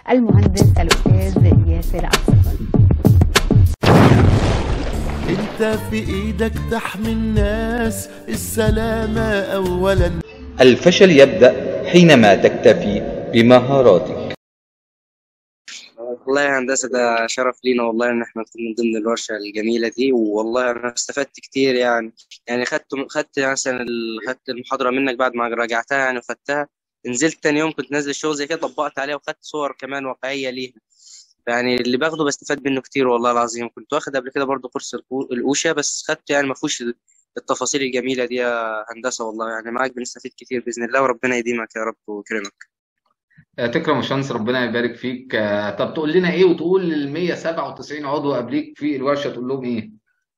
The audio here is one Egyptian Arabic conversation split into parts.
المهندس الاستاذ ياسر عبد الستار انت في ايدك تحمي الناس السلامة اولا الفشل يبدأ حينما تكتفي بمهاراتك والله يا هندسة ده شرف لينا والله إن إحنا نكون من ضمن الورشة الجميلة دي والله أنا استفدت كتير يعني يعني خدت خدت مثلا ال- خدت المحاضرة منك بعد ما راجعتها يعني وخدتها نزلت تاني يوم كنت نازل الشغل زي كده طبقت عليها وخدت صور كمان واقعية ليها يعني اللي باخده بستفاد منه كتير والله العظيم كنت واخد قبل كده برضه كورس الكو- الأوشا بس خدت يعني ما فيهوش التفاصيل الجميلة دي يا هندسة والله يعني معاك بنستفيد كتير بإذن الله وربنا يديمك يا رب ويكرمك آه، تكرم يا شمس ربنا يبارك فيك آه، طب تقول لنا ايه وتقول لل 197 عضو قبليك في الورشه تقول لهم ايه؟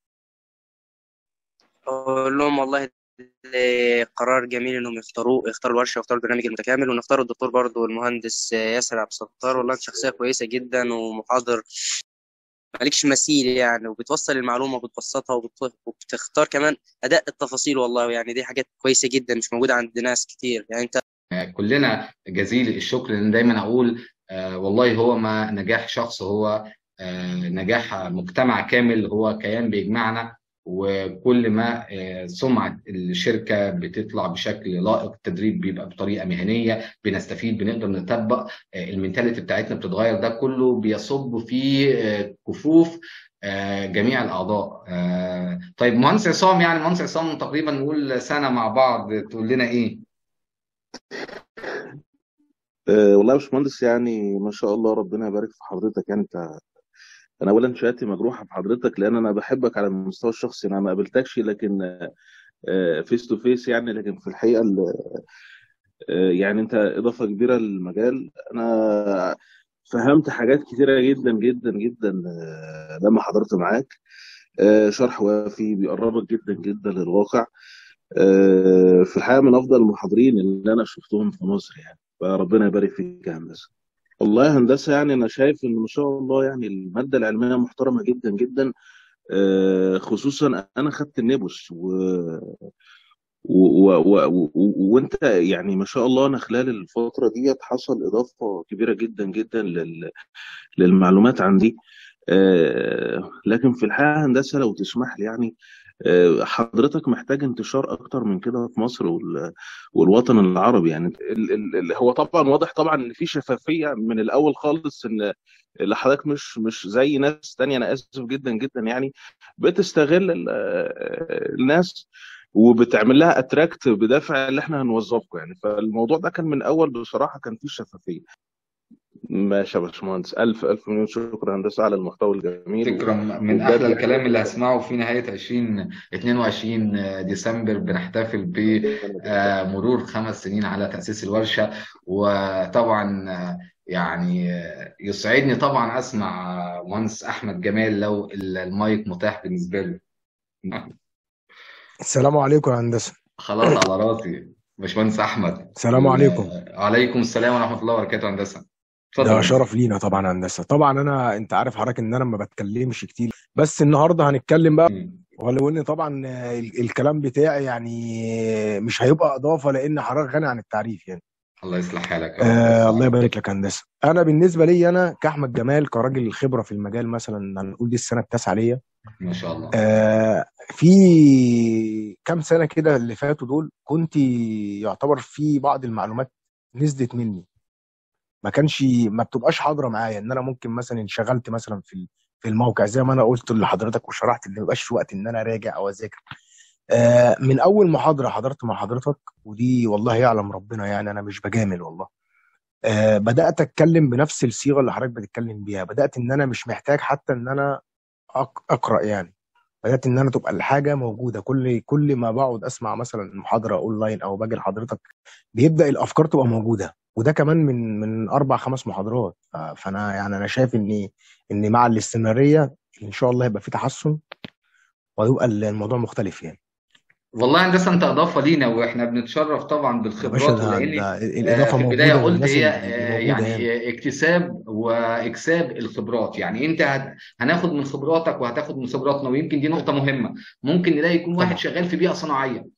أقول لهم والله ده قرار جميل انهم يختاروه يختاروا الورشه ويختاروا البرنامج المتكامل ونختاروا الدكتور برضو المهندس ياسر عبد الستار والله انت شخصيه كويسه جدا ومحاضر مالكش مثيل يعني وبتوصل المعلومه وبتبسطها وبت- وبتختار كمان اداء التفاصيل والله يعني دي حاجات كويسه جدا مش موجوده عند ناس كتير يعني انت آه، كلنا جزيل الشكر لان دايما اقول آه، والله هو ما نجاح شخص هو آه، نجاح مجتمع كامل هو كيان بيجمعنا وكل ما آه، سمعة الشركة بتطلع بشكل لائق التدريب بيبقى بطريقة مهنية بنستفيد بنقدر نطبق آه، المينتاليتي بتاعتنا بتتغير ده كله بيصب في آه، كفوف آه، جميع الأعضاء آه، طيب مهندس عصام يعني مهندس عصام تقريبا نقول سنة مع بعض تقول لنا إيه؟ أه والله يا باشمهندس يعني ما شاء الله ربنا يبارك في حضرتك يعني انت انا اولا شهادتي مجروحه في حضرتك لان انا بحبك على المستوى الشخصي انا ما قابلتكش لكن فيس تو فيس يعني لكن في الحقيقه ال- آه، يعني انت اضافه كبيره للمجال انا فهمت حاجات كتيره جدا جدا جدا آه، لما حضرت معاك آه، شرح وافي بيقربك جدا جدا للواقع آه، في الحقيقه من افضل المحاضرين اللي انا شفتهم في مصر يعني فربنا يبارك فيك يا هندسه والله يا هندسه يعني انا شايف ان ما شاء الله يعني الماده العلميه محترمه جدا جدا آه، خصوصا انا خدت النبس و... و... و... و... و... وانت يعني ما شاء الله انا خلال الفتره ديت حصل اضافه كبيره جدا جدا لل... للمعلومات عندي آه، لكن في الحقيقه هندسه لو تسمح لي يعني آه، حضرتك محتاج انتشار اكتر من كده في مصر وال... والوطن العربي يعني ال... ال... ال- هو طبعا واضح طبعا ان في شفافيه من الاول خالص ان اللي حضرتك مش مش زي ناس تانية انا اسف جدا جدا يعني بتستغل ال- آه، الناس وبتعمل لها اتراكت بدافع اللي احنا هنوظفكم يعني فالموضوع ده كان من اول بصراحه كان فيه شفافيه ماشي يا باشمهندس الف الف مليون شكر هندسه على المحتوى الجميل تكرم من وبجد احلى الكلام اللي هسمعه في نهايه 2022 ديسمبر بنحتفل بمرور خمس سنين على تاسيس الورشه وطبعا آه، يعني آه، يسعدني طبعا اسمع آه، مهندس احمد جمال لو المايك متاح بالنسبه له السلام عليكم يا هندسة خلاص على راسي باشمهندس احمد السلام عليكم ال- عليكم السلام ورحمه الله وبركاته هندسه ده اتفضل شرف لينا طبعا يا هندسة طبعا انا انت عارف حضرتك ان انا ما بتكلمش كتير بس النهارده هنتكلم بقى مم. ولو ان طبعا ال- الكلام بتاعي يعني مش هيبقى اضافة لان حضرتك غني عن التعريف يعني الله يصلح حالك يا رب آه الله يصلح يبارك لك يا هندسة انا بالنسبة لي انا كاحمد جمال كراجل خبرة في المجال مثلا هنقول دي السنة التاسعة ليا ما شاء الله آه في كام سنة كده اللي فاتوا دول كنت يعتبر في بعض المعلومات نزلت مني ما كانش ما بتبقاش حاضره معايا ان انا ممكن مثلا انشغلت مثلا في في الموقع زي ما انا قلت لحضرتك وشرحت ان ما بيبقاش في وقت ان انا اراجع او اذاكر آه من اول محاضره حضرت مع حضرتك ودي والله يعلم ربنا يعني انا مش بجامل والله آه بدات اتكلم بنفس الصيغه اللي حضرتك بتتكلم بيها بدات ان انا مش محتاج حتى ان انا أق- اقرا يعني بدات ان انا تبقى الحاجه موجوده كل كل ما بقعد اسمع مثلا محاضره اونلاين او باجي لحضرتك بيبدا الافكار تبقى موجوده وده كمان من من اربع خمس محاضرات ف- فانا يعني انا شايف ان ان مع الاستمراريه ان شاء الله يبقى في تحسن ويبقى الموضوع مختلف يعني والله هندسه انت اضافه لينا واحنا بنتشرف طبعا يا باشا بالخبرات ده, لان ده آه، الاضافه في البدايه موجوده قلت للناس هي اللي آه، اللي موجوده يعني يعني آه، اكتساب واكساب الخبرات يعني انت هت- هناخد من خبراتك وهتاخد من خبراتنا ويمكن دي نقطه مهمه ممكن نلاقي يكون واحد طبعا شغال في بيئه صناعيه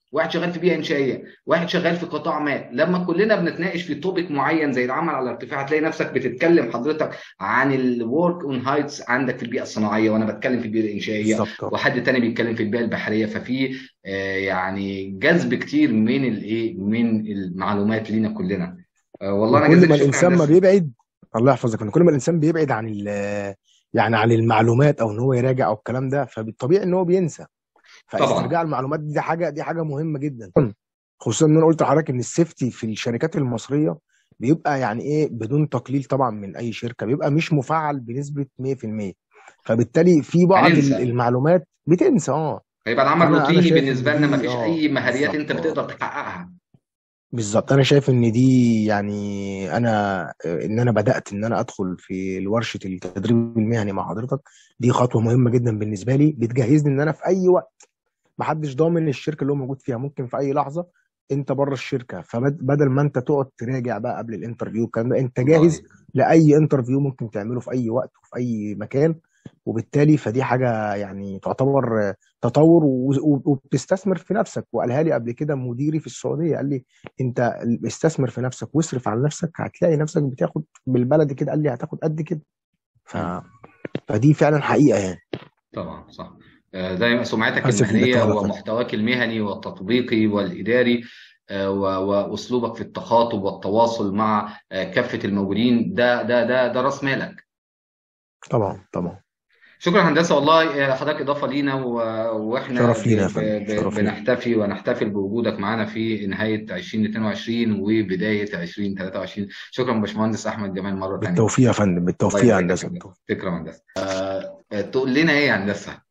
واحد شغال في بيئه انشائيه واحد شغال في قطاع ما لما كلنا بنتناقش في توبيك معين زي العمل على ارتفاع هتلاقي نفسك بتتكلم حضرتك عن الورك اون هايتس عندك في البيئه الصناعيه وانا بتكلم في البيئه الانشائيه بالظبط وحد تاني بيتكلم في البيئه البحريه ففي آه، يعني جذب كتير من الايه من المعلومات لينا كلنا آه، والله انا وكل جزيل ما الشكر الانسان ما هندسه بيبعد الله يحفظك ان كل ما الانسان بيبعد عن ال يعني عن المعلومات او ان هو يراجع او الكلام ده فبالطبيعي ان هو بينسى طبعا فاسترجاع المعلومات دي حاجه دي حاجه مهمه جدا خصوصا ان انا قلت لحضرتك ان السيفتي في الشركات المصريه بيبقى يعني ايه بدون تقليل طبعا من اي شركه بيبقى مش مفعل بنسبه 100% فبالتالي في بعض ال- هننسى المعلومات بتنسى اه هيبقى العمل فانا انا روتيني شايف ان بالنسبه لنا دي مفيش اه اي مهاريات بالظبط انت اه بتقدر تحققها بالظبط انا شايف ان دي يعني انا ان انا بدات ان انا ادخل في ورشه التدريب المهني مع حضرتك دي خطوه مهمه جدا بالنسبه لي بتجهزني ان انا في اي وقت محدش ضامن الشركه اللي هو موجود فيها ممكن في اي لحظه انت بره الشركه فبدل ما انت تقعد تراجع بقى قبل الانترفيو والكلام ده انت الله جاهز عليك لاي انترفيو ممكن تعمله في اي وقت وفي اي مكان وبالتالي فدي حاجه يعني تعتبر تطور و- و- وبتستثمر في نفسك وقالها لي قبل كده مديري في السعوديه قال لي انت استثمر في نفسك واصرف على نفسك هتلاقي نفسك بتاخد بالبلدي كده قال لي هتاخد قد كده ف... مم. فدي فعلا حقيقه يعني طبعا صح آه، زي ما سمعتك اسف ان المهنيه تغلط ومحتواك المهني والتطبيقي والاداري آه، و- واسلوبك في التخاطب والتواصل مع آه، كافه الموجودين ده ده ده ده راس مالك طبعا طبعا شكرا هندسه والله آه، حضرتك اضافه لينا و- واحنا شرف ب- لينا يا ب- فندم ب- شرف لينا بنحتفي ونحتفل بوجودك معنا في نهايه 2022 وبدايه 2023 شكرا باشمهندس احمد جمال مره ثانيه بالتوفيق يا فندم الله بالتوفيق يا يبارك لك هندسه يا هندسه بالتوفيق شكرا هندسه آه، آه، تقول لنا ايه يا هندسه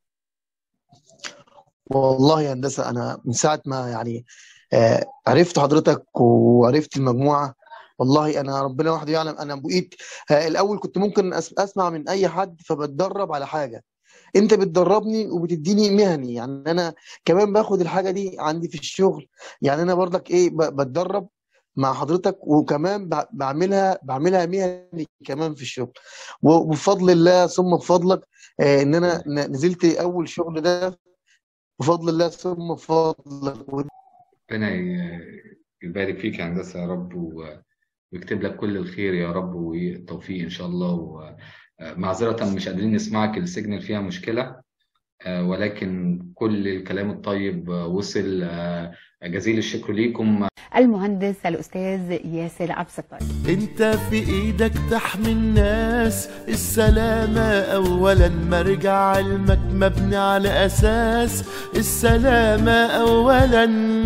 والله يا هندسة أنا من ساعة ما يعني آه، عرفت حضرتك وعرفت المجموعة والله أنا ربنا وحده يعلم أنا بقيت آه، الأول كنت ممكن أس- أسمع من أي حد فبتدرب على حاجة أنت بتدربني وبتديني مهني يعني أنا كمان باخد الحاجة دي عندي في الشغل يعني أنا برضك إيه ب- بتدرب مع حضرتك وكمان ب- بعملها بعملها مهني كمان في الشغل وبفضل الله ثم بفضلك آه، ان انا ن- نزلت اول شغل ده بفضل الله ثم بفضلك ربنا ي- يبارك فيك يا هندسة يا رب و- ويكتب لك كل الخير يا رب والتوفيق إن شاء الله ومعذرة مش قادرين نسمعك السيجنال فيها مشكلة آه، ولكن كل الكلام الطيب آه، وصل آه، جزيل الشكر ليكم المهندس الأستاذ ياسر عبد الستار انت في ايدك تحمي الناس السلامة اولا مرجع علمك مبني على اساس السلامة اولا